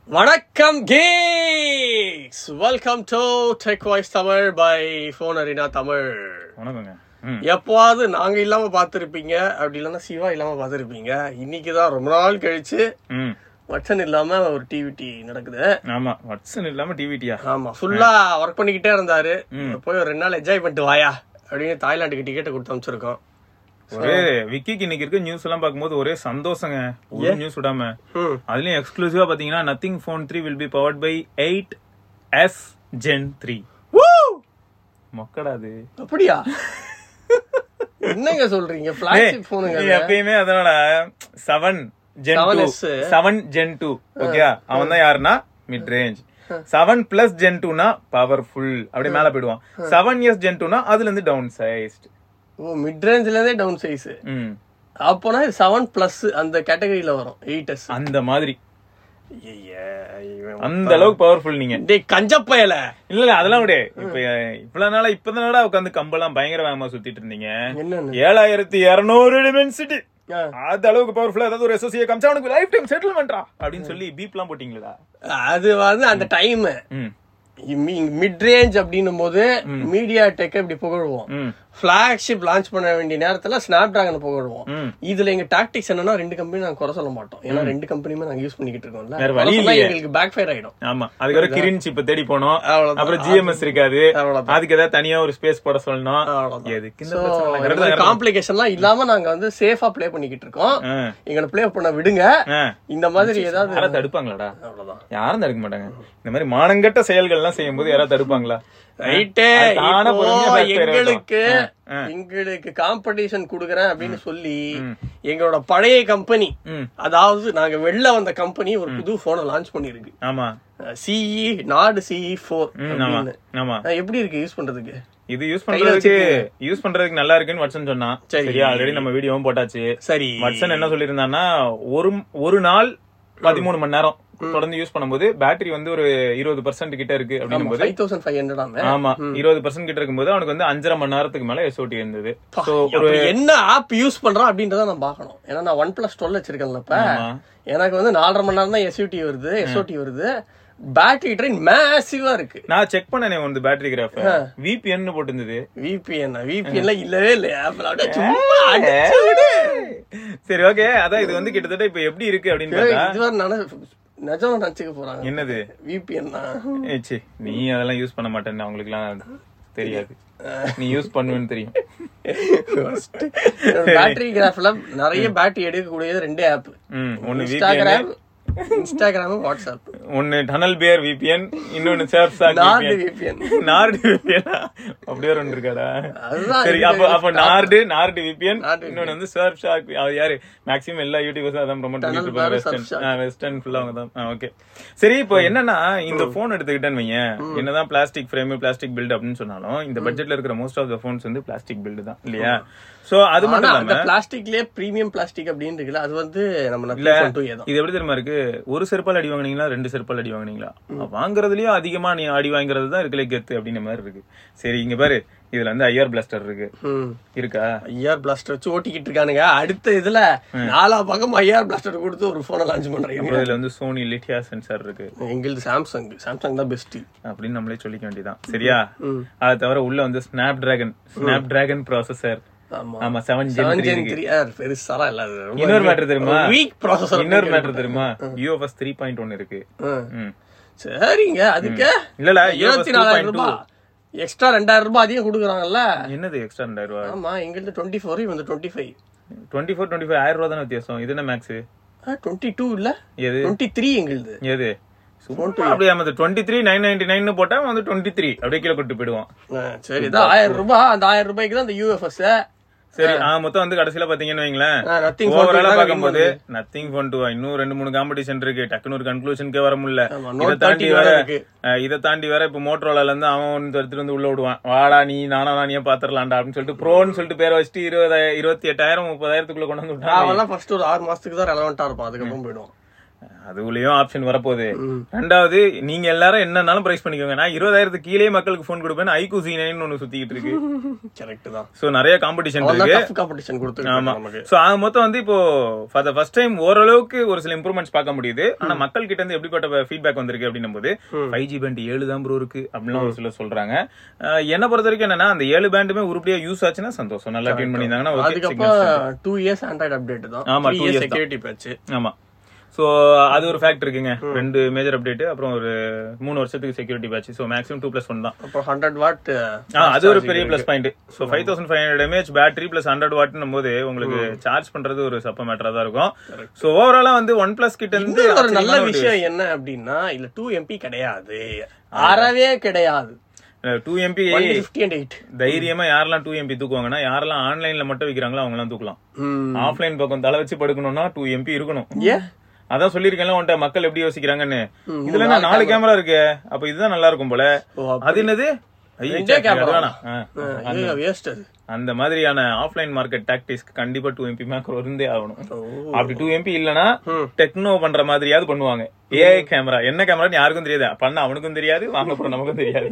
வணக்கம் guys welcome to Tech Voice Tamil by Phone Arena Tamil வணக்கங்க ம் எப்பவாவது நாங்க இல்லாம பார்த்திருப்பீங்க அப்படி இல்லைன்னா சிவா இல்லாம பார்த்திருப்பீங்க இன்னைக்கு தான் ரொம்ப நாள் கழிச்சு ம் வட்சன் இல்லாம ஒரு டிவிடி நடக்குது ஆமா வட்சன் இல்லாம டிவிடியா ஆமா ஃபுல்லா ஒர்க் பண்ணிக்கிட்டே இருந்தாரு போய் ஒரு ரெண்டு நாள் என்ஜாய் பண்ணிட்டு வாயா அப்படின்னு தாய்லாந்துக்கு டிக்கெட் கொடுத்து அமைச்சிருக்கோம் ஒரே விக்கிக்கு இன்னைக்கு இருக்க நியூஸ் எல்லாம் பார்க்கும்போது ஒரே சந்தோஷங்க ஒரு நியூஸ் விடாம ம். அதுலயும் எக்ஸ்க்ளூசிவா பாத்தீங்கன்னா Nothing phone three will be powered by eight S gen three Woo! மொக்கடா அது அப்படியா என்னங்க சொல்றீங்க பிளாக்ஷிப் போனுங்க நீ எப்பயுமே அதனோட seven gen 7S. Two seven gen two okay அவன் தான் யாருன்னா mid range seven plus gen டூனா பவர்ஃபுல் அப்படியே மேல போயிடுவான் செவன் இயர்ஸ் ஜென் டூனா அதுல இருந்து டவுன் சைஸ்ட் ஓ மிட் ரேஞ்ச்ல இருந்தே டவுன் சைஸ் ம் அப்போனா செவன் பிளஸ் அந்த கேட்டகரியில வரும் எயிட் எஸ் அந்த மாதிரி அந்த அளவுக்கு பவர்ஃபுல் நீங்க டேய் கஞ்சப்பயல இல்ல இல்ல அதெல்லாம் விட இப்ப இவ்வளவு நாளா இப்பதான் உட்காந்து கம்பெல்லாம் பயங்கர வேகமா சுத்திட்டு இருந்தீங்க என்னன்னு ஏழாயிரத்தி இருநூறு டிமென்சிட்டி ஆ. அந்த அளவுக்கு பவர்ஃபுல்லா ஏதாவது ஒரு எஸ்எஸ்சியை காமிச்சா உனக்கு லைஃப் டைம் செட்டில்மெண்ட்ரா அப்படின்னு சொல்லி பீப் எல்லாம் போட்டீங்களா அது வந்து அந்த டைம் ம் மிட் ரேஞ்ச் அப்படின்னும் போது மீடியா டெக் இப்படி புகழ்வோம் ம் பிளாக்ஷிப் லான்ச் பண்ண வேண்டிய நேரத்துல ஸ்னாப் டிராகன் புகழ்வோம் ம். இதுல எங்க டாக்டிக்ஸ் என்னன்னா ரெண்டு கம்பெனி நாங்க குறை சொல்ல மாட்டோம் ஏன்னா ரெண்டு கம்பெனியுமே நாங்க யூஸ் பண்ணிக்கிட்டு இருக்கோம்ல வேற வழி குறை சொன்னா இல்லையே. எங்களுக்கு பேக் ஃபயர் ஆயிடும் ஆமா அதுக்கப்புறம் கிரின் சிப்ப தேடி போனோம் அவ்வளவுதான். அப்புறம் ஜிஎம்எஸ் இருக்காது அவ்வளவுதான். அதுக்கு ஏதாவது தனியா ஒரு ஸ்பேஸ் போட சொல்லணும் அவ்வளவுதான். எதுக்கு இந்த பிரச்சனை எல்லாம்? correct தான், correct தான். காம்ப்ளிகேஷன்லாம் இல்லாம நாங்க வந்து சேஃபா ப்ளே பண்ணிக்கிட்டு இருக்கோம் ஆ, எங்களை ப்ளே பண்ண விடுங்க ஆ. இந்த மாதிரி ஏதாவது யாராவது தடுப்பாங்களாடா அவ்வளவுதான் யாரும் தடுக்க மாட்டாங்க இந்த மாதிரி மானங்கட்ட செயல்கள் எல்லாம் செய்யும் போது யாராவது தடுப்பாங்களா ரைட்டு அது தானா பொறுமையா back fire எங்களுக்கு ஆகும். ஆ, ஆ. எங்களுக்கு காம்படிஷன் குடுக்கறேன் அப்படின்னு சொல்லி எங்களோட பழைய கம்பெனி ம். அதாவது நாங்க வெளில வந்த கம்பெனி ஒரு புது போனை லான்ச் பண்ணிருக்கு ஆமா சிஇ நாடு சிஇ போர் ம், ஆமா ஆமா எப்படி இருக்கு யூஸ் பண்றதுக்கு இது யூஸ் பண்றதுக்கு யூஸ் பண்றதுக்கு நல்லா இருக்குன்னு வட்சன் சொன்னான் சரி. சரியா ஆல்ரெடி நம்ம வீடியோவும் போட்டாச்சு சரி வட்சன் என்ன சொல்லியிருந்தான்னா ஒரு ஒரு நாள் பதிமூணு மணி நேரம் தொடர்ந்து யூஸ் பண்ணும்போது பேட்டரி வந்து ஒரு இருபது பர்சன்ட் கிட்ட இருக்கு அப்படின்னும் போது ஃபைவ் தௌசண்ட் ஃபைவ் ஹண்ட்ரட் ஆமே ஆமா இருபது பர்சன்ட் கிட்ட இருக்கும்போது அவனுக்கு வந்து அஞ்சரை மணி நேரத்துக்கு மேல எஸ்ஓடி இருந்தது சோ ஒரு அப்ப என்ன ஆப் யூஸ் பண்றான் அப்படின்றத நான் பார்க்கணும் ஏன்னா நான் ஒன் பிளஸ் டுவெல் வச்சிருக்கேன்ல இப்ப ஆமா. எனக்கு வந்து நாலரை மணி நேரம் தான் எஸ்யூடி வருது எஸ்ஓடி வருது பேட்டரி ட்ரெயின் மேசிவா இருக்கு நான் செக் பண்ணனே வந்து பேட்டரி கிராஃப் விபிஎன் போட்டிருந்தது விபிஎன் விபிஎன்ல இல்லவே இல்லை ஆப்ல அப்படியே சும்மா அடிச்சு விடு. சரி ஓகே அதான் இது வந்து கிட்டத்தட்ட இப்ப எப்படி இருக்கு அப்படின்னு ஏய், பார்த்தா இதுவரை நானே நிஜம் நினைச்சுக்க போறாங்க என்னது விபிஎன் தான் ஏய், சீ, நீ அதெல்லாம் யூஸ் பண்ண மாட்டேன்னு அவங்களுக்கு எல்லாம் தெரியாது நீ யூஸ் பண்ணுவேன்னு தெரியும் பேட்டரி கிராஃப்ல நிறைய பேட்டரி எடுக்கக்கூடியது ரெண்டே ஆப் ம் ஒன்னு இன்ஸ்டாகிராம் இன்ஸ்டாகிராம் வாட்ஸ்அப் ஒன்னு டனல் பியர் விபிஎன் இன்னொன்னு Surfshark Nord VPN VPN Nord VPN அப்படியே ஒரு ஒன்று இருக்காடா அதுதான் சரி இருக்கு. அப்ப அப்ப நார்டு நார்டு விபிஎன் நார்டு இன்னொன்னு வந்து சர்ஃப் ஷாக் அது யாரு மேக்ஸிமம் எல்லா யூடியூபர்ஸும் அதான் ப்ரோமோட் Tunnel பண்ணிட்டு bar, இருப்பாங்க Surf Shark. வெஸ்டர்ன் வெஸ்டர்ன் ஃபுல்லா அவங்க தான் ஓகே சரி இப்போ என்னன்னா இந்த போன் எடுத்துக்கிட்டேன்னு வையேன் என்னதான் பிளாஸ்டிக் ஃப்ரேம் பிளாஸ்டிக் பில்ட் அப்படின்னு சொன்னாலும் இந்த பட்ஜெட்ல இருக்கிற மோஸ்ட் ஆஃப் த போன்ஸ் வந்து பிளாஸ்டிக் பில்டு தான் இல்லையா சோ அது ஆனா மட்டும் அந்த இல்லாம பிளாஸ்டிக்லயே பிரீமியம் பிளாஸ்டிக் அப்படின்னு இருக்குல்ல அது வந்து நம்ம இல்ல நத்திங் டூ ஏதான் இது எப்படி தெரியுமா இருக்கு ஒரு செருப்பால் அடி வாங்குனீங்களா ரெண்டு செருப்பால் அடி வாங்குனீங்களா வாங்குறதுலயும் அதிகமா நீ அடி வாங்குறது தான் இருக்கலே கெத்து அப்படின்ற மாதிரி இருக்கு சரி இங்க பாரு இதுல வந்து ஐஆர் பிளாஸ்டர் இருக்கு ம் இருக்கா ஐஆர் பிளாஸ்டர் வச்சு ஓட்டிக்கிட்டு இருக்கானுங்க அடுத்த இதுல நாலா பக்கம் ஐஆர் பிளாஸ்டர் கொடுத்து ஒரு போனை லான்ச் பண்றீங்க அப்புறம் இதுல வந்து சோனி லிட்டியா சென்சார் இருக்கு எங்களுது சாம்சங் சாம்சங் தான் பெஸ்ட் அப்படின்னு நம்மளே சொல்லிக்க வேண்டியதான் சரியா அது தவிர உள்ள வந்து Snapdragon Snapdragon processor ஆமா ஆமா seven gen seven three gen இருக்கு த்ரீ பெருசாலாம் இல்ல அது ரொம்ப இன்னொரு மேட்டர் தெரியுமா வீக் ப்ராசஸர் இன்னொரு மேட்டர் தெரியுமா யூஎஃப்எஸ் த்ரீ பாயிண்ட் ஒன் இருக்கு ம். சரிங்க அதுக்கு இல்ல இல்ல UFS இருபத்தி நாலாயிரம் 2.2 ரூபாய் எக்ஸ்ட்ரா ரெண்டாயிரம் ரூபாய் அதிகம் கொடுக்குறாங்கல்ல என்னது எக்ஸ்ட்ரா ரெண்டாயிரம் ரூபாய் ஆமா எங்களுக்கு டுவெண்ட்டி ஃபோர் இவங்க twenty five twenty four twenty five ஆயிரம் ரூபா தானே வித்தியாசம் இது என்ன மேக்ஸ் டுவெண்ட்டி டூ இல்ல எது டுவெண்ட்டி த்ரீ எங்களுது எது சும்மா அப்படியே அந்த twenty three nine ninety nine போட்டா அவன் வந்து டுவெண்ட்டி த்ரீ அப்படியே கீழே கொண்டு போயிடுவான் ஆ, சரி இதான் ஆயிரம் ரூபாய் அந்த ஆயிரம் ரூபாய்க்கு தான் அந்த யூஎஃப்எஸ் சரி ஆ மொத்தம் வந்து கடைசியில பாத்தீங்கன்னா வைங்களேன் நத்திங் ஓவராலா பாக்கும்போது நத்திங் ஃபோன் டூ இன்னும் ரெண்டு மூணு காம்படிஷன் இருக்கு டக்குனு ஒரு கன்க்ளூஷனுக்கே வர முடியல ஆமா, இதை Note தாண்டி 30 வேற வேற இருக்கு. அஹ், இதை தாண்டி வேற இப்ப மோட்டரோலால இருந்து அவன் ஒன்று எடுத்துட்டு வந்து உள்ள விடுவான் வாடா நீ நானா நானியே பாத்துரலாம்டா அப்படின்னு சொல்லிட்டு ப்ரோன்னு சொல்லிட்டு பேரை வச்சுட்டு இருபதாயிரம் இருபத்தி எட்டாயிரம் முப்பதாயிரத்துக்குள்ள கொண்டு வந்து விட்டான் அவெல்லாம் ஃபர்ஸ்ட் ஒரு ஆறு மாசத்துக்கு தான் ரெலவெண்டா இருப்பான் அதுக்கப்புறம் போயிடுவான் அதுலயும் ஆப்ஷன் வரப்போகுது ரெண்டாவது நீங்க எல்லாரும் என்னன்னாலும் பிரைஸ் பண்ணிக்கோங்க நான் இருபதாயிரத்துக்கு கீழே மக்களுக்கு ஃபோன் கொடுப்பேன் ஐக்கு சி நைன் ஒன்னு சுத்திக்கிட்டு இருக்கு கரெக்ட் தான் சோ நிறைய காம்படிஷன் இருக்கு டஃப் காம்படிஷன் கொடுத்துருக்காங்க ஆமா நமக்கு சோ ஆக மொத்தம் வந்து இப்போ ஃபார் த ஃபர்ஸ்ட் டைம் ஓரளவுக்கு ஒரு சில இம்ப்ரூவ்மெண்ட்ஸ் பார்க்க முடியுது ஆனா மக்கள் கிட்ட இருந்து எப்படிப்பட்ட ஃபீட்பேக் வந்திருக்கு அப்படின்னும் போது ஃபைவ் ஜி பேண்ட் ஏழு தான் ப்ரோ இருக்கு அப்படிலாம் ஒரு சிலர் சொல்றாங்க அஹ் என்ன பொறுத்த வரைக்கும் என்னன்னா அந்த ஏழு பேண்டுமே உருப்படியா யூஸ் ஆச்சுன்னா சந்தோஷம் நல்லா டியூன் பண்ணியிருந்தாங்கன்னா okay, signals அதுக்கப்புறம் டூ இயர்ஸ் ஆண்ட்ராய்டு அப்டேட் தான் ஆமா, த்ரீ two இயர்ஸ் years தான். செக்யூரிட்டி பேட்ச் ஆமா சோ அது ஒரு ஃபேக்ட் இருக்குங்க ரெண்டு மேஜர் அப்டேட் அப்புறம் ஒரு மூணு வருஷத்துக்கு security patch so maximum two plus one தான் அப்புறம் ஹண்ட்ரட் வாட் ஆ, அது ஒரு பெரிய plus point so five thousand five hundred mAh battery plus hundred வாட்னும் போது உங்களுக்கு சார்ஜ் பண்றது ஒரு சப்ப மேட்டரா தான் இருக்கும் சோ ஓவராலா வந்து ஒன் பிளஸ் கிட்ட இருந்து ஒரு நல்ல ஆச்சரியமான ஒரு விஷயம் என்ன அப்படின்னா இல்ல டூ எம்பி கிடையாது அறவே கிடையாது two MP fifty and eight தைரியமா யாரெல்லாம் டூ எம்பி தூக்குவாங்கன்னா யாரெல்லாம் ஆன்லைன்ல மட்டும் விக்கிறாங்களோ அவங்க எல்லாம் தூக்கலாம் ஆஃப்லைன் பக்கம் தலை வச்சு படுக்கணும்னா டூ எம்பி இருக்கணும் ஏன் அதான் சொல்லிருக்கேன்ல உன்ட்ட மக்கள் எப்படி யோசிக்கிறாங்கன்னு இதுல என்ன நாலு கேமரா இருக்கு அப்ப இதுதான் நல்லா இருக்கும் போல ஓ, அது என்னது ஐயோ, ரெண்டே சரி, camera. அது வேணாம். ஆ. வேஸ்ட் அது அந்த மாதிரியான ஆஃப்லைன் மார்க்கெட் டாக்டிக்ஸ்க்கு கண்டிப்பா டூ எம்பி மேக்ரோ இருந்தே ஆகணும் ஓ. அப்படி டூ எம்பி இல்லனா டெக்னோ பண்ற மாதிரியாவது பண்ணுவாங்க ஏஐ கேமரா என்ன கேமரான்னு யாருக்கும் தெரியாது பண்ண அவனுக்கும் தெரியாது வாங்க போற நமக்கும் தெரியாது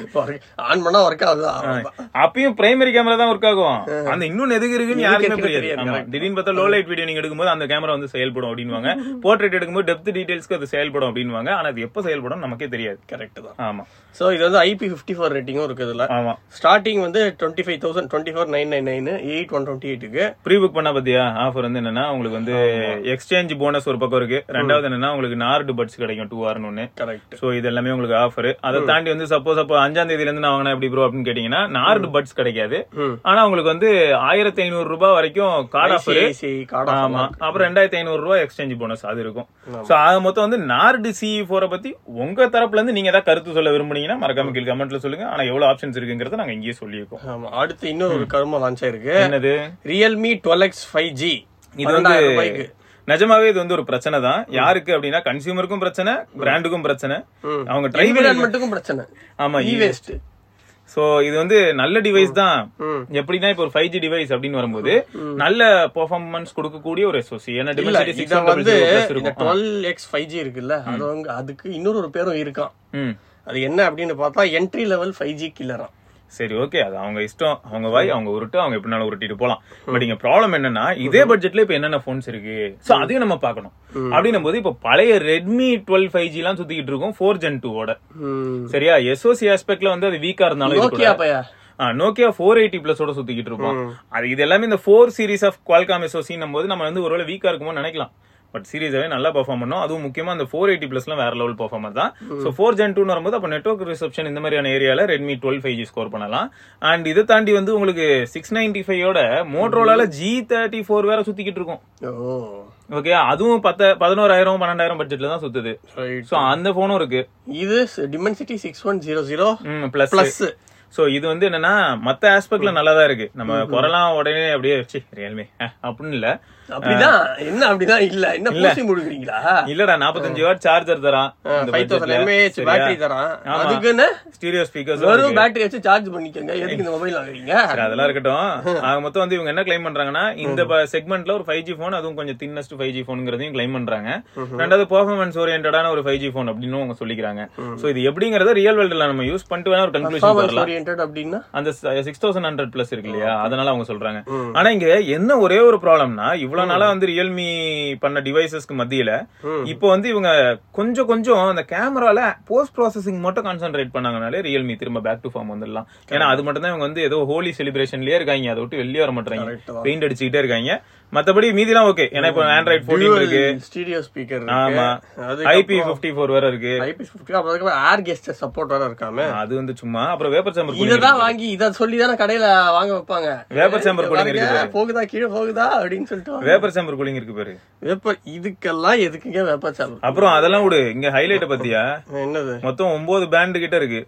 ஆன் பண்ணா ஒர்க் ஆகுது அவ்வளவுதான். அப்பயும் பிரைமரி கேமரா தான் ஒர்க் ஆகும் அந்த இன்னொன்னு எதுக்கு இருக்குன்னு யாருக்குமே இருக்குன்னு தெரியாது தெரியாது, ஆமா திடீர்னு பார்த்தா லோ லைட் வீடியோ நீங்க எடுக்கும்போது அந்த கேமரா வந்து செயல்படும் அப்படின்வாங்க போர்ட்ரேட் எடுக்கும்போது டெப்த் டீடைல்ஸ்க்கு அது செயல்படும் அப்படின்வாங்க ஆனா அது எப்ப செயல்படும் நமக்கே தெரியாது கரெக்ட் தான் ஆமா சோ இது வந்து ஐபி பிப்டி ஃபோர் ரேட்டிங்கும் இருக்கு இதுல ஆமா ஸ்டார்டிங் வந்து twenty five thousand twenty four nine nine nine eight one twenty எயிட்டுக்கு ப்ரீ புக் பண்ண பத்தியா ஆஃபர் வந்து என்னன்னா உங்களுக்கு வந்து எக்ஸ்சேஞ்ச் போனஸ் ஒரு பக்கம் இருக்கு ரெண்டாவது என்னன்னா உங்களுக்கு நார்டு பட்ஸ் கிடைக்கும் டூ ஆர்னு ஒண்ணு கரெக்ட் சோ இது எல்லாமே உங்களுக்கு ஆஃபர் அதை தாண்டி வந்து சப்போஸ் அப்போ அஞ்சாம் தேதியில இருந்து நான் வாங்கினா எப்படி ப்ரோ அப்படின்னு கேட்டீங்கன்னா நார்டு பட்ஸ் கிடைக்காது ம். ஆனா உங்களுக்கு வந்து ஆயிரத்தி ஐநூறு ரூபாய் வரைக்கும் கார்டு ஆஃபர் ஐசிஐசிஐ கார்டு ஆமா அப்புறம் ரெண்டாயிரத்தி ஐநூறு ரூபாய் எக்ஸ்சேஞ்ச் போனஸ் அது இருக்கும் சோ ஆக மொத்தம் வந்து நார்டு சி போரை பத்தி உங்க தரப்புல இருந்து நீங்க ஏதாவது கருத்து சொல்ல விரும்புனீங்கன்னா மறக்காம கீழ் கமெண்ட்ல சொல்லுங்க ஆனா எவ்வளவு ஆப்ஷன்ஸ் இருக்குங்கிறத நாங்க இங்கேயே சொல்லியிருக்கோம் ஆமா அடுத்து இன்னொரு ஒரு கரும லான்ச் ஆயிருக்கு என்னது Realme twelve X five G இது வந்து ரூபாய்க்கு நிஜமாவே இது வந்து ஒரு பிரச்சனை தான் யாருக்கு அப்படின்னா கன்சியூமருக்கும் பிரச்சனை பிராண்டுக்கும் பிரச்சனை ம். அவங்க ட்ரை என்விரான்மெண்ட்டுக்கும் பிரச்சனை ஆமா இ வேஸ்ட் சோ இது வந்து நல்ல டிவைஸ் தான் ம். எப்படின்னா இப்போ ஒரு ஃபைவ் ஜி டிவைஸ் அப்படின்னு வரும்போது நல்ல பெர்ஃபார்மன்ஸ் கொடுக்கக்கூடிய ஒரு எஸ்ஓசி ஏன்னா இல்ல டிமென்சிட்டி இத சிக்ஸ் வந்து இந்த இருக்கும் டுவெல் எக்ஸ் ஃபைவ் ஜி இருக்குல்ல அது வந்து அதுக்கு இன்னொரு ஒரு பேரும் இருக்கான் ம். அது என்ன அப்படின்னு பார்த்தா என்ட்ரி லெவல் ஃபைவ் ஜி கில்லராம் சரி ஓகே அது அவங்க இஷ்டம் அவங்க வாய் அவங்க உருட்டு அவங்க எப்படினாலும் உருட்டிட்டு போலாம் பட் இங்க ப்ராப்ளம் என்னன்னா இதே பட்ஜெட்ல இப்ப என்னென்ன போன்ஸ் இருக்கு சோ அதையும் நம்ம பார்க்கணும் அப்படின்னும் போது இப்ப பழைய ரெட்மி டுவெல் ஃபைவ் ஜி எல்லாம் சுத்திக்கிட்டு இருக்கும் ஃபோர் ஜென் டூவோட சரியா எஸ்ஓசி ஆஸ்பெக்ட்ல வந்து அது வீக்கா இருந்தாலும் இது கூட- நோக்கியா பையா நோக்கியா ஃபோர் எயிட்டி பிளஸோட சுத்திக்கிட்டு இருப்போம் அது இது எல்லாமே இந்த ஃபோர் சீரிஸ் ஆஃப் குவால்காம் எஸ்ஓசின்னும் போது நம்ம வந்து ஒருவேளை வீக்கா இருக்குமோ நினைக்கலாம் பட் சீரிஸாவே நல்லா பெர்ஃபார்ம் பண்ணோம் அதுவும் முக்கியமா அந்த ஃபோர் எயிட்டி பிளஸ்லாம் வேற லெவல் பெர்ஃபார்மர் தான் ஸோ ஃபோர் ஜென் டூன்னு வரும்போது அப்போ நெட்ஒர்க் ரிசப்ஷன் இந்த மாதிரியான ஏரியால Redmi twelve five G score பண்ணலாம் அண்ட் இதை தாண்டி வந்து உங்களுக்கு சிக்ஸ் நைன்டி ஃபைவோட மோட்ரோலால ஜி தேர்ட்டி ஃபோர் வேற சுத்திக்கிட்டு இருக்கும் ஓ ஓகே அதுவும் பத்த பதினோராயிரம் பன்னெண்டாயிரம் பட்ஜெட்ல தான் சுத்துது ரைட் ஸோ அந்த போனும் இருக்கு இது Dimensity six one zero zero plus plus so இது வந்து என்னன்னா மத்த ஆஸ்பெக்ட்ல நல்லா தான் இருக்கு நம்ம குரலாம் உடனே அப்படியே சி ரியல்மி அப்படின்னு இல்ல அப்படிதான் என்ன அப்படிதான் இல்ல என்ன பூசி முழுகிறீங்களா இல்லடா 45 வாட் சார்ஜர் தரான் ஃபைவ் தௌசண்ட் எம்ஏஹெச் பேட்டரி தரான் அதுக்குன்னு ஸ்டீரியோ ஸ்பீக்கர்ஸ் வெறும் பேட்டரி வச்சு சார்ஜ் பண்ணிக்கோங்க எதுக்கு இந்த மொபைல் வாங்குறீங்க அதெல்லாம் இருக்கட்டும் ஆக மொத்தம் வந்து இவங்க என்ன கிளைம் பண்றாங்கன்னா இந்த செக்மெண்ட்ல ஒரு ஃபைவ் ஜி போன் அதுவும் கொஞ்சம் தின்னஸ்ட் ஃபைவ் ஜி போனுங்கிறதையும் கிளைம் பண்றாங்க ரெண்டாவது பெர்ஃபார்மன்ஸ் ஓரியன்டான ஒரு ஃபைவ் ஜி போன் அப்படின்னு அவங்க சொல்லிக்கிறாங்க சோ இது எப்படிங்கறத ரியல் வேர்ல்டுல நம்ம யூஸ் பண்ணிட்டு வேணா ஒரு கன்க்ளூஷன் வரலாம் ஓரியன்ட் அப்படின்னா அந்த சிக்ஸ் தௌசண்ட் ஹண்ட்ரட் பிளஸ் இருக்கு இல்லையா அதனால அவங்க சொல்றாங்க ஆனா இங்க என்ன ஒரே ஒரு ப்ராப்ளம்னா இவ்வளவு நாளா வந்து ரியல்மி பண்ண டிவைசஸ்க்கு மத்தியில இப்போ வந்து இவங்க கொஞ்சம் கொஞ்சம் அந்த கேமரால போஸ்ட் ப்ராசஸிங் மட்டும் கான்சென்ட்ரேட் பண்ணாங்கனாலே ரியல்மி திரும்ப பேக் டு ஃபார்ம் வந்துடலாம் ஏன்னா அது மட்டும் தான் இவங்க வந்து ஏதோ ஹோலி செலிப்ரேஷன்லயே இருக்காங்க அதை விட்டு வெளியே வர மாட்டாங்க Correct தான். பெயிண்ட் அடிச்சுக்கிட்டே இருக்காங்க மத்தபடி மீதிலாம் ஓகே ஏன்னா இப்போ ஆண்ட்ராய்ட் போர்டீன் இருக்கு ஸ்டீரியோ ஸ்பீக்கர் ஆமா அது ஐபி பிப்டி ஃபோர் வேற இருக்கு ஐபி ஃபிஃப்டி அப்புறம் ஏர் கெஸ்ட் சப்போர்ட் வேற இருக்காமே அது வந்து சும்மா அப்புறம் வேப்பர் சாம்பர் இததான் வாங்கி இத சொல்லி தானே கடையில வாங்க வைப்பாங்க Vapor chamber cooling பாருங்க, இருக்குது. போகுதா கீழே போகுதா அப்படின்னு சொல்லிட்டு வாங்க. வேப்பர் சாம்பர் கூலிங் இருக்கு பாரு வேப்பர் இதுக்கெல்லாம் எதுக்குங்க வேப்பர் சாம்பர் அப்புறம் அதெல்லாம் விடு இங்க ஹைலைட் பத்தியா என்னது மொத்தம் ஒன்பது பேண்ட் கிட்ட இருக்கு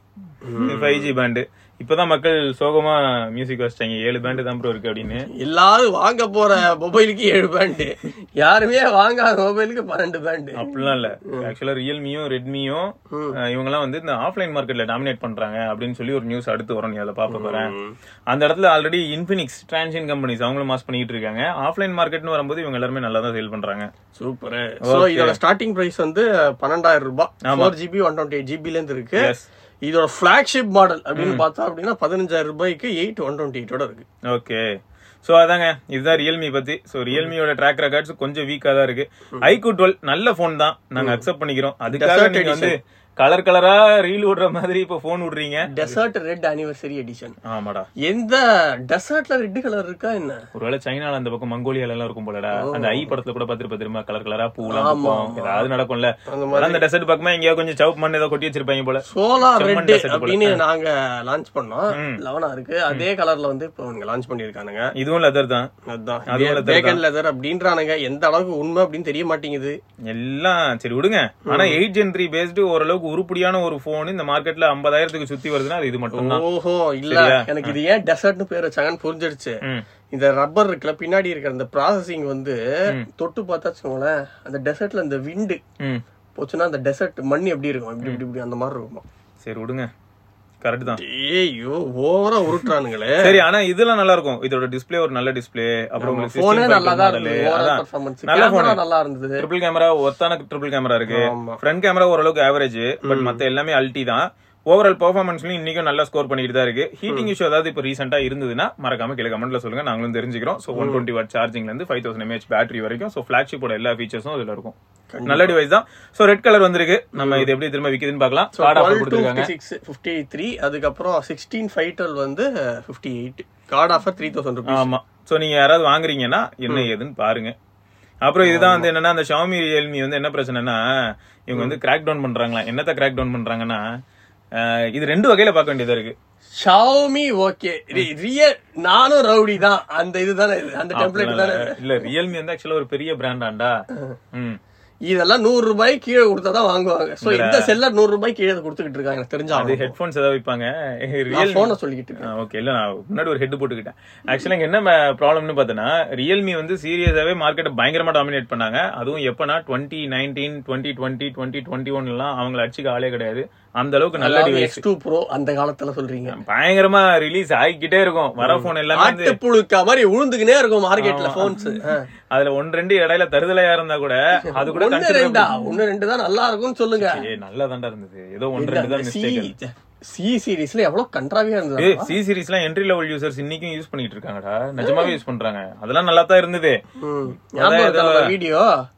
ஃபைவ் ஜி பேண்டு இப்பதான் மக்கள் சோகமா மியூசிக் வச்சிட்டாங்க ஏழு பேண்டு தான் ப்ரோ இருக்கு அப்படின்னு எல்லாரும் வாங்க போற மொபைலுக்கு ஏழு பேண்டு யாருமே வாங்காத மொபைலுக்கு பன்னெண்டு பேண்டு அப்படிலாம் இல்ல ஆக்சுவலா ரியல்மியும் ரெட்மியும் இவங்க எல்லாம் வந்து இந்த ஆஃப்லைன் மார்க்கெட்ல டாமினேட் பண்றாங்க அப்படின்னு சொல்லி ஒரு நியூஸ் அடுத்து வரும் நீ அதில் பார்க்க போறேன் அந்த இடத்துல ஆல்ரெடி இன்ஃபினிக்ஸ் டிரான்சியன் கம்பெனிஸ் அவங்களும் மாஸ் பண்ணிட்டு இருக்காங்க ஆஃப்லைன் மார்க்கெட்னு வரும்போது இவங்க எல்லாருமே நல்லா தான் சேல் பண்றாங்க சூப்பர் சோ இதோட ஸ்டார்டிங் பிரைஸ் வந்து பன்னெண்டாயிரம் ரூபாய் four GB one twenty eight ஜிபில இருந்து இருக்கு எஸ் இதோட ஃபிளாக்ஷிப் மாடல் அப்படின்னு பார்த்தா அப்படின்னா பதினஞ்சாயிரம் ரூபாய்க்கு எயிட் ஒன் டுவெண்ட்டி எயிட்டோட இருக்கு ஓகே சோ அதாங்க இதுதான் ரியல்மி பத்தி சோ ரியல்மியோட ட்ராக் ரெக்கார்ட்ஸ் கொஞ்சம் வீக்கா தான் இருக்கு ஐக்கூ டுவெல் நல்ல போன் தான் நாங்க அக்செப்ட் பண்ணிக்கிறோம் அதுக்காக Desert நீங்க வந்து கலர் கலரா ரீல் விடுற மாதிரி இப்ப போன் விடுறீங்க டெசர்ட் ரெட் அனிவர்சரி எடிஷன் ஆமாடா எந்த டெசர்ட்ல ரெட் கலர் இருக்கா என்ன ஒருவேளை சைனால அந்த பக்கம் மங்கோலியால எல்லாம் இருக்கும் போலடா அந்த ஐ படத்துல கூட பாத்துருப்ப தெரியுமா கலர் கலரா பூலாம் இருக்கும் ஏதாவது நடக்கும்ல அந்த ஆனா அந்த டெசர்ட் பக்கமா எங்கேயோ கொஞ்சம் சவுப் மண் ஏதோ கொட்டி வச்சிருப்பாங்க போல சோலார் செம்மண் ரெட் desert போல. அப்படின்னு நாங்க லான்ச் பண்ணோம் லெவனா இருக்கு அதே கலர்ல வந்து இப்போ இவங்க லான்ச் பண்ணிருக்கானுங்க இதுவும் லெதர் தான் அதுதான் அதுவும் leather பேக்கன் லெதர் அப்படின்றானுங்க எந்த அளவுக்கு உண்மை அப்படின்னு தெரிய மாட்டேங்குது எல்லாம் சரி விடுங்க ஆனா எயிட் ஜென் த்ரீ பேஸ்டு ஓரளவுக்கு உருப்படியான ஒரு போன் இந்த மார்க்கெட்ல ஐம்பதாயிரத்துக்கு சுத்தி வருதுன்னா அது இது மட்டும் தான் ஓஹோ இல்ல சரியா? எனக்கு இது ஏன் டெசர்ட்னு பேர் வச்சாங்கன்னு புரிஞ்சிடுச்சு ம். இந்த ரப்பர் இருக்குல்ல பின்னாடி இருக்கிற அந்த ப்ராசஸிங் வந்து தொட்டு பார்த்தா வச்சுக்கோங்களேன் அந்த டெசர்ட்ல இந்த விண்டு ம் போச்சுன்னா அந்த டெசர்ட் மண் எப்படி இருக்கும் இப்படி இப்படி இப்படி அந்த மாதிரி இருக்கும் சரி விடுங்க கரெக்ட் தான் ஐயோ ஓவரா உருட்டுறானுங்களே சரி ஆனா இதெல்லாம் நல்லா இருக்கும் இதோட டிஸ்ப்ளே ஒரு நல்ல டிஸ்ப்ளே அப்புறம் உங்களுக்கு போனே 16 நல்லா தான் model. இருந்தது ஓவரால் அதான். பர்ஃபார்மன்ஸ் நல்ல phone. கேமரா நல்லா இருந்தது ட்ரிபிள் கேமரா ஒத்தான ட்ரிபிள் கேமரா இருக்கு ஆமா ஃப்ரண்ட் கேமரா ஓரளவுக்கு ஆவரேஜ் பட் மத்த எல்லாமே அல்டி தான் ஓவரால் பெர்ஃபார்மன்ஸ்லயும் இன்னைக்கும் நல்லா ஸ்கோர் பண்ணிட்டு தான் இருக்கு ஹீட்டிங் இஷ்யூ ஏதாவது இப்போ ரீசெண்டா இருந்ததுன்னா மறக்காம கீழே கமெண்ட்ல சொல்லுங்க நாங்களும் தெரிஞ்சுக்கிறோம் ஸோ ஒன் டுவெண்ட்டி வாட் சார்ஜிங்ல இருந்து ஃபைவ் தௌசண்ட் எம்ஏஹெச் பேட்டரி வரைக்கும் ஸோ ஃபிளாக்ஷிப்போட எல்லா ஃபீச்சர்ஸும் இதுல இருக்கும் நல்ல டிவைஸ் தான் ஸோ ரெட் கலர் வந்திருக்கு நம்ம இது எப்படி திரும்ப விக்குதுன்னு பார்க்கலாம் கார்டு ஆஃபர் கொடுத்துருக்காங்க சிக்ஸ் ஃபிஃப்டி த்ரீ அதுக்கப்புறம் சிக்ஸ்டீன் ஃபைவ் டுவெல் வந்து fifty eight card offer three thousand rupees ஆமா சோ நீங்க யாராவது வாங்குறீங்கன்னா என்ன ஏதுன்னு பாருங்க அப்புறம் இதுதான் வந்து என்னன்னா அந்த ஷாமி ரியல்மி வந்து என்ன பிரச்சனைனா இவங்க வந்து கிராக் டவுன் பண்றாங்களா என்னத்த கிராக் டவுன் பண்றாங்கன்னா அஹ், இது ரெண்டு வகையில பார்க்க வேண்டியதா இருக்கு ஷாமி ஓகே ரியல் நானும் ரவுடி தான் அந்த இதுதானே இது, அந்த டெம்ப்ளேட் தானே இது. இல்ல ரியல்மி வந்து ஆக்சுவலா ஒரு பெரிய பிராண்டாண்டா ம் இதெல்லாம் நூறு ரூபாய் கீழே கொடுத்தா தான் வாங்குவாங்க சோ இந்த செல்லர் நூறு ரூபாய் கீழே கொடுத்துக்கிட்டு இருக்காங்க எனக்கு தெரிஞ்ச அது ஹெட்போன்ஸ் ஏதாவது விற்பாங்க நான் ரியல் போன சொல்லிக்கிட்டு இருக்கேன் ஓகே இல்ல நான் முன்னாடி ஒரு ஹெட் போட்டுக்கிட்டேன் ஆக்சுவலா இங்க என்ன ப்ராப்ளம்னு பார்த்தனா ரியல்மி வந்து சீரியஸாவே மார்க்கெட்டை பயங்கரமா டாமினேட் பண்ணாங்க அதுவும் எப்பனா twenty nineteen twenty twenty twenty twenty one எல்லாம் அவங்கள அடிச்சுக்க ஆளே கிடையாது அந்த அளவுக்கு நல்ல டிவைஸ் எக்ஸ் டூ ப்ரோ அந்த காலத்துல சொல்றீங்க பயங்கரமா ரிலீஸ் ஆகிக்கிட்டே இருக்கும் வர போன் எல்லாமே வந்து ஆட்டு புழுக்கா மாதிரி உழுந்துக்கினே இருக்கும் மார்க்கெட்ல போன்ஸ் அதுல ஒன்று ரெண்டு இடையில தருதலையா இருந்தா கூட அது கூட ஒண்ணு consider ரெண்டா ஒண்ணு ரெண்டு தான் நல்லா இருக்கும்னு சொல்லுங்க ஏய் நல்லா தாண்டா இருந்தது ஏதோ ஒன்று ரெண்டு தான் சி மிஸ்டேக் சி சீரிஸ்ல எவ்வளவு கன்றாவியா இருந்தது ஏய் சி சீரிஸ்லாம் என்ட்ரி லெவல் யூசர்ஸ் இன்னைக்கும் யூஸ் பண்ணிட்டு இருக்காங்கடா நிஜமாவே யூஸ் பண்றாங்க அதெல்லாம் நல்லா தான் இருந்தது ம். ஞாபகம் இருக்கா வீடியோ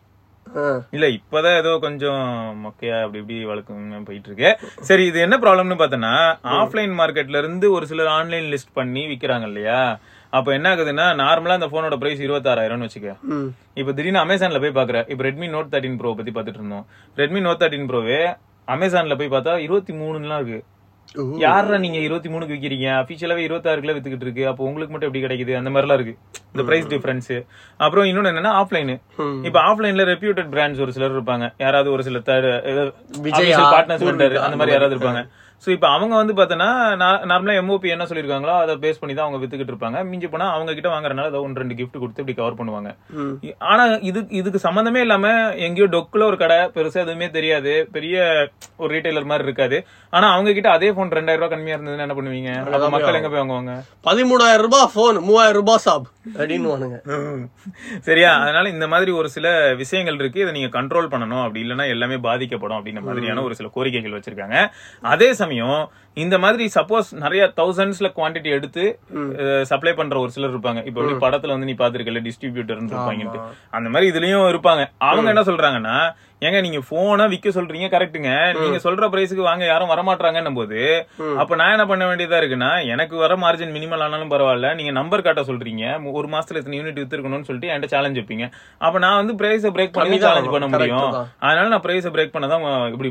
இல்ல இப்பதான் ஏதோ கொஞ்சம் மொக்கையா அப்படி இப்படி வழக்கம் போயிட்டு இருக்கு சரி இது என்ன ப்ராப்ளம்னு பார்த்தோன்னா ஆஃப்லைன் மார்க்கெட்ல இருந்து ஒரு சிலர் ஆன்லைன் லிஸ்ட் பண்ணி விக்கிறாங்க இல்லையா அப்ப என்ன ஆகுதுன்னா நார்மலா அந்த போனோட பிரைஸ் இருபத்தாறாயிரம்னு வச்சுக்க ம் இப்ப திடீர்னு அமேசான்ல போய் பாக்குற இப்ப ரெட்மி நோட் தேர்ட்டின் ப்ரோ பத்தி பாத்துட்டு இருந்தோம் ரெட்மி நோட் தேர்ட்டின் ப்ரோவே அமேசான்ல போய் பார்த்தா இருபத்தி மூணுலாம் இருக்கு ஓ. யாரா நீங்க இருபத்தி மூணுக்கு விக்கிறீங்க அபிஷியலாவே இருபத்தாறுக்குள்ள வித்துக்கிட்டு இருக்கு அப்போ உங்களுக்கு மட்டும் எப்படி கிடைக்குது அந்த மாதிரிலாம் இருக்கு இந்த பிரைஸ் டிஃபரன்ஸ் அப்புறம் இன்னொன்னு என்னன்னா ஆஃப்லைன் ம். இப்ப ஆஃப்லைன்ல ரெப்யூட்டட் பிராண்ட்ஸ் ஒரு சிலர் இருப்பாங்க யாராவது ஒரு சில விஜயா, பார்ட்னர்ஸ் பூர்விகா, அந்த மாதிரி யாராவது இருப்பாங்க சோ இப்ப அவங்க வந்து பாத்தீங்கன்னா நார்மலா எம்ஓபி என்ன சொல்லிருக்காங்களோ அதை பேஸ் பண்ணி தான் அவங்க வித்துக்கிட்டு இருப்பாங்க மிஞ்சி போனா அவங்க கிட்ட வாங்குறதுனால ஏதோ ஒன்று ரெண்டு கிஃப்ட் கொடுத்து இப்படி கவர் பண்ணுவாங்க ம். இ- ஆனா இது இதுக்கு சம்பந்தமே இல்லாம எங்கேயோ டொக்குல ஒரு கடை பெருசா எதுவுமே தெரியாது பெரிய ஒரு ரீட்டைலர் மாதிரி இருக்காது ஆனா அவங்க கிட்ட அதே போன் ரெண்டாயிரம் ரூபாய் கம்மியா இருந்ததுன்னா என்ன பண்ணுவீங்க அப்ப மக்கள் எங்க போய் வாங்குவாங்க பதிமூணாயிரம் ரூபாய் போன் மூவாயிரம் ரூபாய் சாப் அப்படின்னு வானுங்க சரியா அதனால இந்த மாதிரி ஒரு சில விஷயங்கள் இருக்கு இதை நீங்க கண்ட்ரோல் பண்ணணும் அப்படி இல்லைன்னா எல்லாமே பாதிக்கப்படும் அப்படின்ற மாதிரியான ஒரு சில கோரிக்கைகள் வச்சிருக்காங்க அதே சமயம் இந்த மாதிரி சப்போஸ் நிறைய தௌசண்ட்ஸ்ல குவாண்டிட்டி எடுத்து சப்ளை பண்ற ஒரு சிலர் இருப்பாங்க இப்ப எப்படி படத்துல வந்து நீ பாத்துருக்கல டிஸ்ட்ரிபியூட்டர் இருப்பாங்கன்ட்டு அந்த மாதிரி இதுலயும் இருப்பாங்க அவங்க என்ன சொல்றாங்கன்னா ஏங்க நீங்க போனை விக்க சொல்றீங்க கரெக்ட்டுங்க நீங்க சொல்ற பிரைஸுக்கு வாங்க யாரும் வரமாட்டாங்கன்னும் போது அப்ப நான் என்ன பண்ண வேண்டியதா இருக்குன்னா எனக்கு வர மார்ஜின் மினிமல் ஆனாலும் பரவாயில்ல நீங்க நம்பர் காட்ட சொல்றீங்க ஒரு மாசத்துல இத்தனை யூனிட் வித்துருக்கணும்னு சொல்லிட்டு என்கிட்ட சேலஞ்ச் வைப்பீங்க அப்ப நான் வந்து பிரைஸ பிரேக் பண்ணி கம்மிதான் சேலஞ்ச் பண்ண வரும். முடியும் Correct தான். அதனால நான் பிரைஸ பிரேக் பண்ணதான் இப்படி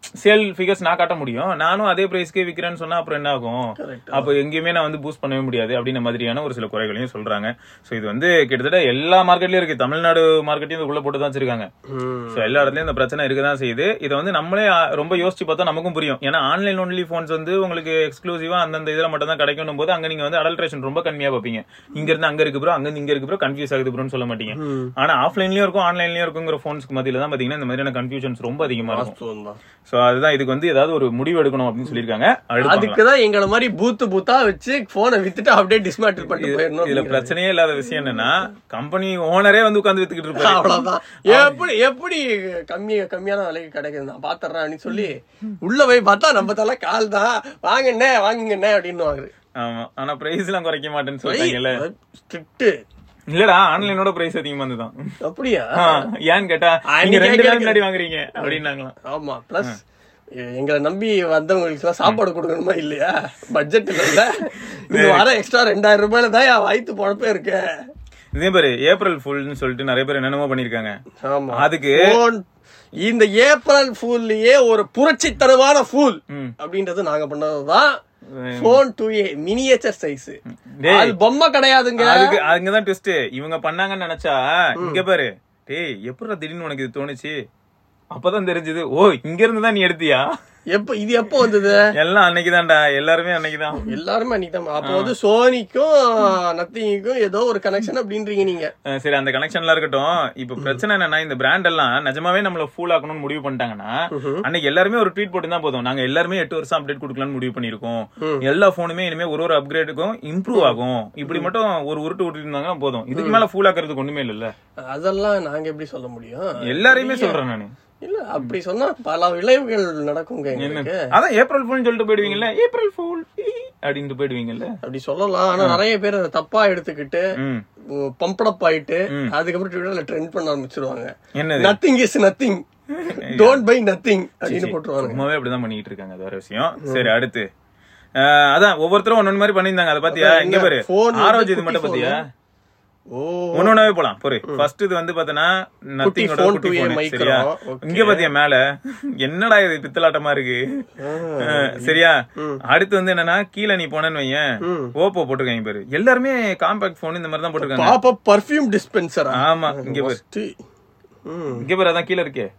சேல் ஃபிகர்ஸ் நான் காட்ட முடியும் நானும் அதே பிரைஸ்க்கே விக்கிறேன்னு சொன்னா அப்புறம் என்ன ஆகும் Correct. அப்போ எங்கேயுமே நான் வந்து பூஸ்ட் பண்ணவே முடியாது அப்படின்ற மாதிரியான ஒரு சில குறைகளையும் சொல்றாங்க சோ இது வந்து கிட்டத்தட்ட எல்லா மார்க்கெட்லயும் இருக்கு தமிழ்நாடு மார்க்கெட்டையும் இதுக்குள்ள போட்டு தான் வச்சிருக்காங்க சோ எல்லா இடத்துலயும் இந்த பிரச்சனை இருக்கதான் செய்யுது இதை வந்து நம்மளே ஆ, ரொம்ப யோசிச்சு பார்த்தா நமக்கும் புரியும் ஏன்னா ஆன்லைன் ஒன்லி போன்ஸ் வந்து உங்களுக்கு எக்ஸ்க்ளூசிவா அந்தந்த இதுல மட்டும் தான் கிடைக்கணும் போது அங்க நீங்க வந்து அடல்ட்ரேஷன் ரொம்ப கம்மியா பார்ப்பீங்க இங்க இருந்து அங்க இருக்கு ப்ரோ அங்க இருந்து இங்க இருக்கு ப்ரோ கன்ஃபியூஸ் ஆகுது ப்ரோன்னு சொல்ல மாட்டீங்க ஆனா ஆஃப்லைன்லயும் இருக்கும் ஆன்லைன்லயும் இருக்குங்கிற போன்ஸ்க்கு மத்தியில தான் பாத்தீங்கன்னா இந்த மாதிரியான கன்ஃபியூஷன்ஸ் ரொம்ப அதிகமா இருக்கும் வாஸ்தவம் தான் சோ அதுதான் இதுக்கு வந்து ஏதாவது ஒரு முடிவு எடுக்கணும் அப்படின்னு சொல்லியிருக்காங்க அடுத்து அதுக்குதான் எங்கள மாதிரி பூத்து பூத்தா வச்சு போனை வித்துட்டு அப்படியே டிஸ்மேட்டில் பண்ணிட்டு இதுல போயிடணும் பிரச்சனையே இல்லாத விஷயம் என்னன்னா கம்பெனி ஓனரே வந்து உட்கார்ந்து வித்துக்கிட்டு இருப்பாரு அவ்வளவுதான் எப்படி எப்படி கம்மி கம்மியான விலைக்கு கிடைக்குது நான் பாத்துறேன் அப்படின்னு சொல்லி உள்ள போய் பார்த்தா நம்ம தலை கால் தான் வாங்கண்ணே வாங்குங்கண்ணே அப்படின்னு வாங்குறது ஆமா ஆனா பிரைஸ் எல்லாம் குறைக்க மாட்டேன்னு சொல்றாங்கல்ல ஸ்ட்ரிக்ட் இல்லடா ஆன்லைனோட பிரைஸ் அதிகமா இருந்துதான் அப்படியா ஆ, ஏன்னு கேட்டா நீங்க அன்னைக்கே ரெண்டு பேரும் கேட்க- முன்னாடி வாங்குறீங்க அப்படின்னாங்களாம் ஆமா பிளஸ் எங்களை நம்பி வந்தவங்களுக்கு எல்லாம் சாப்பாடு கொடுக்கணுமா இல்லையா பட்ஜெட் இல்ல இந்த வாரம் எக்ஸ்ட்ரா ரெண்டாயிரம் ரூபாயில தான் என் வயித்து பொழப்பே இருக்கு இதே பேரு ஏப்ரல் ஃபுல்னு சொல்லிட்டு நிறைய பேர் என்னென்னமோ பண்ணிருக்காங்க ஆமா அதுக்கு Phone- இந்த ஏப்ரல் ஃபூல்லயே ஒரு புரட்சித்தனமான ஃபூல் ம். அப்படின்றது நாங்க பண்ணதுதான் phone two a miniature size டேய். அது பொம்மை கிடையாதுங்க அதுக்கு அங்கதான் ட்விஸ்ட் இவங்க பண்ணாங்கன்னு நினைச்சா இங்க பாரு டேய் எப்படா திடீர்னு உனக்கு இது தோணுச்சு அப்பதான் தெரிஞ்சது ஓ இங்க இருந்து தான் நீ எடுத்தியா எப்ப இது எப்போ வந்தது எல்லாம் அன்னைக்குதான்டா எல்லாருமே அன்னைக்குதான் எல்லாருமே அன்னைக்கு அப்போ வந்து சோனிக்கும் நத்திங்க்கும் ஏதோ ஒரு கனெக்ஷன் அப்படின்றீங்க நீங்க அஹ் சரி அந்த கனெக்ஷன்லாம் இருக்கட்டும் இப்ப பிரச்சனை என்னன்னா இந்த பிராண்ட் எல்லாம் நிஜமாவே நம்மள ஃபூல் ஆக்கணும்னு முடிவு பண்ணிட்டாங்கன்னா அன்னைக்கு எல்லாருமே ஒரு ட்வீட் போட்டு தான் போதும் நாங்க எல்லாருமே எட்டு வருஷம் அப்டேட் கொடுக்கலாம்னு முடிவு பண்ணிருக்கோம் எல்லா போனுமே இனிமே ஒரு ஒரு அப்கிரேடுக்கும் இம்ப்ரூவ் ஆகும் இப்படி மட்டும் ஒரு உருட்டு விட்டு இருந்தாங்கன்னா போதும் இதுக்கு மேல ஃபூல் ஆக்குறதுக்கு ஒண்ணுமே இல்லல்ல அதெல்லாம் நாங்க எப்படி சொல்ல முடியும் எல்லாரையுமே சொல்றேன் நானு இல்ல அப்படி சொன்னா பல விளைவுகள் நடக்குங்க எங்களுக்கு அதான் ஏப்ரல் ஃபூல்னு சொல்லிட்டு போயிடுவீங்கல்ல ஏப்ரல் ஃபூல் அப்படின்ட்டு போயிடுவீங்கல்ல அப்படி சொல்லலாம் ஆனா நிறைய பேர் அதை தப்பா எடுத்துக்கிட்டு ம் பம்படப் ஆயிட்டு அதுக்கப்புறம் ட்விட்டர்ல ட்ரெண்ட் பண்ண ஆரம்பிச்சிருவாங்க என்னது nothing is nothing don't buy nothing அப்படின்னு போட்டுருவாங்க சும்மாவே அப்படிதான் பண்ணிட்டு இருக்காங்க அது வேற விஷயம் சரி அடுத்து அஹ் அதான் ஒவ்வொருத்தரும் ஒன்னொன்னு மாதிரி பண்ணியிருந்தாங்க அதை பாத்தியா அதான் இங்க என்ன, பாரு phone வந்து ஆரோஜ் இது குட்டி மட்டும் பாத்தியா ஓ ஒன்னொன்னாவே போலாம் பொறு ஃபர்ஸ்ட் இது வந்து பாத்தனா நத்திங்கோட phone குட்டி 2A phone, micro. சரியா Okay. இங்க பாத்தியா மேல என்னடா இது பித்தலாட்டமா இருக்கு அஹ், சரியா அடுத்து வந்து என்னன்னா கீழே நீ போனேன்னு வையேன் ஓப்போ போட்டிருக்காங்க பாரு எல்லாருமே காம்பாக்ட் போன் இந்த மாதிரி தான் போட்டிருக்காங்க பாப்பா பர்ஃபியூம் டிஸ்பென்சரா ஆமா இங்க பாரு இங்க பாரு அதான் கீழே இருக்கே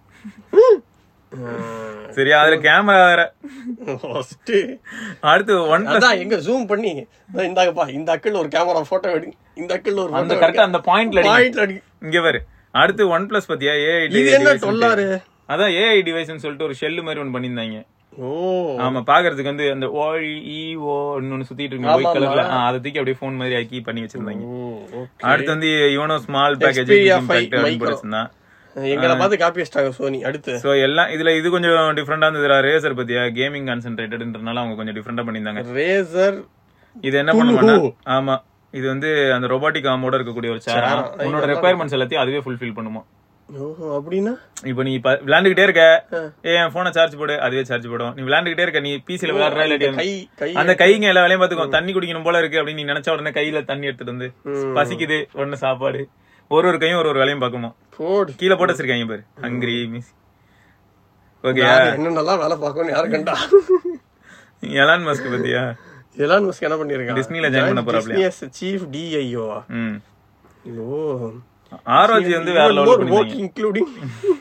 சரியா அதுல கேமரா வேற அடுத்து ஒன் அதான் எங்க ஜூம் பண்ணி இதோ இந்தாங்கப்பா இந்த அக்கிள் ஒரு கேமரா போட்டோ எடுங்க இந்த அக்கிள் ஒரு அந்த photo கரெக்டா எடுங்க. அந்த பாயிண்ட்ல Point அடி இங்க பாரு அடுத்து ஒன் பிளஸ் பத்தியா ஏஐ இது என்ன டொல்லாரு அதான் ஏஐ டிவைஸ்னு சொல்லிட்டு ஒரு ஷெல் மாதிரி ஒன்னு பண்ணியிருந்தாங்க ஓ ஆமா பாக்குறதுக்கு வந்து அந்த ஓழி ஈ ஓ ஒன்னு சுத்திட்டு இருக்கு ஒயிட் கலர்ல அதை தூக்கி அப்படியே போன் மாதிரி ஆக்கி பண்ணி வச்சிருந்தாங்க அடுத்து வந்து இவனோ small package Xperia 5 impact micro. போட்டுருந்தான் எங்களை பார்த்து காப்பி வச்சிட்டாங்க சோனி அடுத்து சோ எல்லாம் இதுல இது கொஞ்சம் டிஃபரெண்டா இருந்ததுடா ரேசர் பத்தியா கேமிங் கான்சென்ட்ரேட்டட்ன்றனால அவங்க கொஞ்சம் டிஃபரெண்டா பண்ணியிருந்தாங்க ரேசர் இது என்ன பண்ணுவாங்கன்னா ஆமா இது வந்து அந்த ரொபாட்டிக் ஆமோட இருக்கக்கூடிய ஒரு சேர் உன்னோட ரெக்குயர்மெண்ட்ஸ் எல்லாத்தையும் அதுவே ஃபுல்ஃபில் பண்ணுமா ஓஹோ அப்படின்னா இப்போ நீ இப்ப விளையாண்டுகிட்டே இருக்க ஏ என் போனை சார்ஜ் போடு அதுவே சார்ஜ் போடும் நீ விளையாண்டுகிட்டே இருக்க நீ பிசில விளையாடுற இந்த இல்லாட்டி கை கை அந்த கைங்க எல்லா வேலையும் பாத்துக்கோ தண்ணி குடிக்கணும் போல இருக்கு அப்படின்னு நீ நினைச்ச உடனே கையில தண்ணி எடுத்துட்டு வந்து பசிக்குது உடனே சாப்பாடு ஒரு ஒரு கையும் ஒரு ஒரு வேலையும் பாக்குமா போடு கீழே போட்டு வச்சிருக்காங்க பாரு ஹங்கிரி மிஸ் ஓகே யாரு என்னென்னலாம் வேலை பார்க்கணும்னு யாரு கண்டா எலான் மஸ்க் பத்தியா எலான் மஸ்க் என்ன பண்ணிருக்கான் டிஸ்னில join பண்ண போறாப்லயா? சீஃப் டிஐஓ ம் ஓ ஆரோஜி வந்து வேற லெவல் ஒர்க் இன்க்ளூடிங்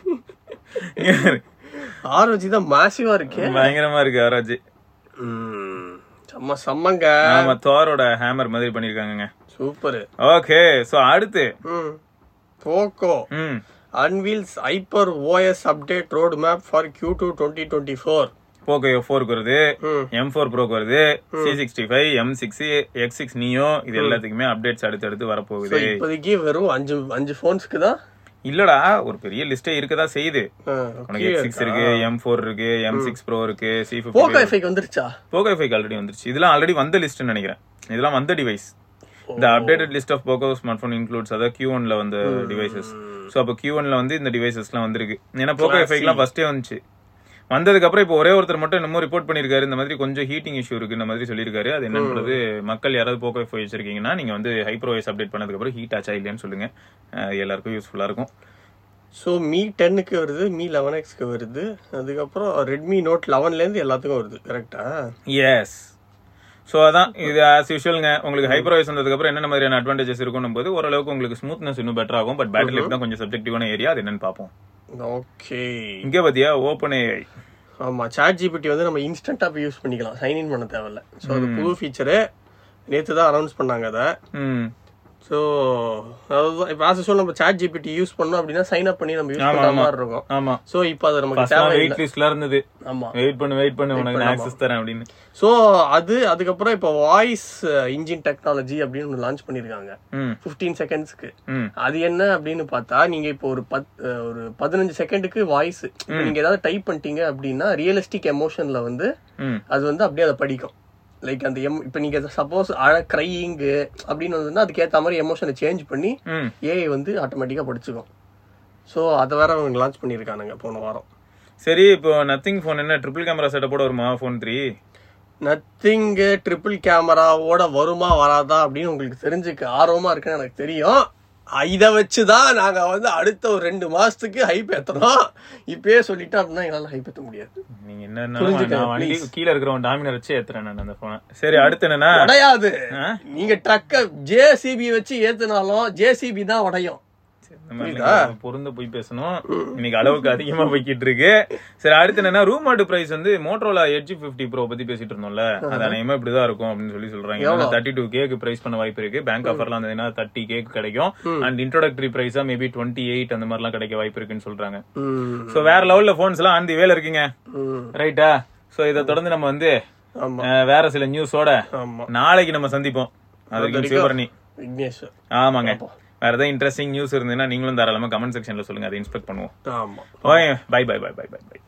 ஆரோஜி தான் மாசிவா இருக்கு பயங்கரமா இருக்கு ஆரோஜி ம், செம்ம செம்மங்க ஆமா தோரோட ஹேமர் மாதிரி பண்ணிருக்காங்க சூப்பர் ஓகே சோ அடுத்து ம் போக்கோ ம் unveils HyperOS update roadmap for Q two twenty twenty four Poco F ஃபோருக்கு வருது ம். எம் ஃபோர் ப்ரோக்கு வருது C sixty five M six X six Neo இது எல்லாத்துக்குமே அப்டேட்ஸ் அடுத்து அடுத்து வரப்போகுது இப்போதைக்கு வெறும் அஞ்சு அஞ்சு ஃபோன்ஸ்க்கு தான் இல்லடா ஒரு பெரிய லிஸ்டே இருக்கதா செய்யுது ஆ, உனக்கு எக்ஸ் சிக்ஸ் இருக்கு எம் ஃபோர் இருக்கு எம் சிக்ஸ் ப்ரோ இருக்கு சி போக்கோ ஃபிஃப்டி எஃப்ஐக்கு வந்துருச்சா போகோ ஃபைவ் ஆல்ரெடி வந்துருச்சு இதெல்லாம் ஆல்ரெடி வந்த லிஸ்ட்னு நினைக்கிறேன் இதெல்லாம் வந்த டிவைஸ் இந்த updated list of Poco smartphone includes அதாவது கியூ ஒன்ல வந்த டிவைசஸ் ஸோ அப்போ கியூ ஒன்ல வந்து இந்த டிவைசஸ்லாம் வந்திருக்கு ஏன்னா போகோ எஃப்ஐக்குலாம் ஃபர்ஸ்டே வந்துச்சு வந்ததுக்கு அப்புறம் இப்போ ஒரே ஒருத்தர் மட்டும் இன்னமும் ரிப்போர்ட் பண்ணிருக்காரு இந்த மாதிரி கொஞ்சம் ஹீட்டிங் இஷ்யூ இருக்கு இந்த மாதிரி சொல்லியிருக்காரு அது என்னன்றது மக்கள் யாராவது போக்கோ எஃப்ஐ வச்சிருக்கீங்கன்னா நீங்க வந்து ஹைப்ரோவைஸ் அப்டேட் பண்ணதுக்கு அப்புறம் ஹீட் ஆச்சா இல்லையான்னு சொல்லுங்க அஹ் எல்லாருக்கும் யூஸ்ஃபுல்லா இருக்கும் ஸோ மீ டென்னுக்கு வருது மீ லெவன் எக்ஸ்க்கு வருது அதுக்கப்புறம் ரெட்மி நோட் லெவன்லேருந்து எல்லாத்துக்கும் வருது கரெக்டா எஸ் ஸோ அதான் இது ஆஸ் யூஷுவல்ங்க உங்களுக்கு ஹைப்பர் வாய்ஸ் வந்ததுக்கு அப்புறம் என்னென்ன மாதிரியான அட்வான்டேஜஸ் இருக்கும் போது ஓரளவுக்கு உங்களுக்கு ஸ்மூத்னஸ் இன்னும் பெட்டர் ஆகும் பட் பேட்டரி லைஃப் தான் கொஞ்சம் சப்ஜெக்டிவான ஏரியா அது என்னன்னு பார்ப்போம் ஓகே இங்க பாத்தியா ஓப்பன் ஏஐ ஆமா சாட் ஜிபிடி வந்து நம்ம இன்ஸ்டன்டா போய் யூஸ் பண்ணிக்கலாம் சைன் இன் பண்ண தேவையில்ல ஸோ அது புது ஃபீச்சரு நேற்று தான் அனௌன்ஸ் பண்ணாங்க அதை ம் ஸோ அதுதான் இப்போ ஆஸ் நம்ம சாட் ஜிபிடி யூஸ் பண்ணோம் அப்படின்னா சைன் அப் பண்ணி நம்ம யூஸ் பண்ற மாதிரி இருக்கும் ஆமா ஸோ இப்போ அது நமக்கு ஃபர்ஸ்ட் தேவை வெயிட் லிஸ்ட்ல இருந்தது ஆமா வெயிட் பண்ணு வெயிட் பண்ணு உனக்கு நான் ஆக்சஸ் தரேன் அப்படின்னு ஸோ அது அதுக்கப்புறம் இப்போ வாய்ஸ் இன்ஜின் டெக்னாலஜி அப்படின்னு ஒன்று லான்ச் பண்ணியிருக்காங்க ம் ஃபிஃப்டீன் செகண்ட்ஸ்க்கு ம் அது என்ன அப்படின்னு பார்த்தா நீங்க இப்போ ஒரு பத் அஹ் ஒரு பதினஞ்சு செகண்டுக்கு வாய்ஸ் நீங்க ஏதாவது டைப் பண்ணிட்டீங்க அப்படின்னா ரியலிஸ்டிக் எமோஷன்ல வந்து ம் அது வந்து அப்படியே அதை படிக்கும் லைக் அந்த எம் இப்போ நீங்க சப்போஸ் அழ க்ரையிங்கு அப்படின்னு வந்ததுன்னா அதுக்கேற்ற மாதிரி எமோஷனை சேஞ்ச் பண்ணி ம் ஏஐ வந்து ஆட்டோமேட்டிக்கா படிச்சுக்கும் ஸோ அதை வேற அவங்க லான்ச் பண்ணியிருக்கானுங்க போன வாரம் சரி இப்போ நத்திங் ஃபோன் என்ன ட்ரிபிள் கேமரா செட்டப்போட வருமா ஃபோன் த்ரீ நத்திங்கு ட்ரிபிள் கேமராவோட வருமா வராதா அப்படின்னு உங்களுக்கு தெரிஞ்சுக்க ஆர்வமா இருக்குன்னு எனக்கு தெரியும் இதை வச்சுதான் நாங்க வந்து அடுத்த ஒரு ரெண்டு மாசத்துக்கு ஹைப் ஏத்துறோம் இப்பயே சொல்லிட்டோம் அப்படின்னா எங்களால ஹைப் ஏத்த முடியாது நீங்க என்ன புரிஞ்சுக்க, நான் வண்டி கீழ இருக்கிறவன் டாமினர் வச்சு ஏத்துறேன் நான் அந்த போனை சரி அடுத்து என்னன்னா உடையாது ஆ? நீங்க ட்ரக்க ஜேசிபி வச்சு ஏத்துனாலும் ஜேசிபி தான் உடையும் சரி, இந்த மாதிரி நீங்க பொருந்த போய் பேசணும் இன்னைக்கு அளவுக்கு அதிகமா போய்கிட்டு இருக்கு சரி அடுத்து என்னன்னா ரூம் மாட்டு பிரைஸ் வந்து மோட்டரோலா எட்ஜி பிப்டி ப்ரோ பத்தி பேசிட்டு இருந்தோம்ல அது அநேகமா இப்படிதான் இருக்கும் அப்படின்னு சொல்லி சொல்றாங்க தேர்ட்டி டூ கேக்கு பிரைஸ் பண்ண வாய்ப்பு இருக்கு பேங்க் ஆஃபர்லாம் இருந்ததுன்னா தேர்ட்டி கேக் கிடைக்கும் அண்ட் இன்ட்ரோடக்டரி பிரைஸா மேபி டுவெண்ட்டி எயிட் அந்த மாதிரிலாம் கிடைக்க வாய்ப்பு இருக்குன்னு சொல்றாங்க ம், சோ வேற லெவல்ல போன்ஸ் எல்லாம் அந்த வேலை இருக்குங்க ம், ரைட்டா சோ இதை தொடர்ந்து நம்ம வந்து ஆமா அஹ், வேற சில நியூஸோட ஆமா நாளைக்கு நம்ம சந்திப்போம் அதுக்கு சிவபரணி விக்னேஸ்வர் ஆமாங்க வேற ஏதாவது இன்ட்ரெஸ்டிங் நியூஸ் இருந்ததுன்னா நீங்களும் தாராளமா கமெண்ட் செக்ஷன்ல சொல்லுங்க அதை இன்ஸ்பெக்ட் பண்ணுவோம் ஆமா okay bye bye bye bye bye by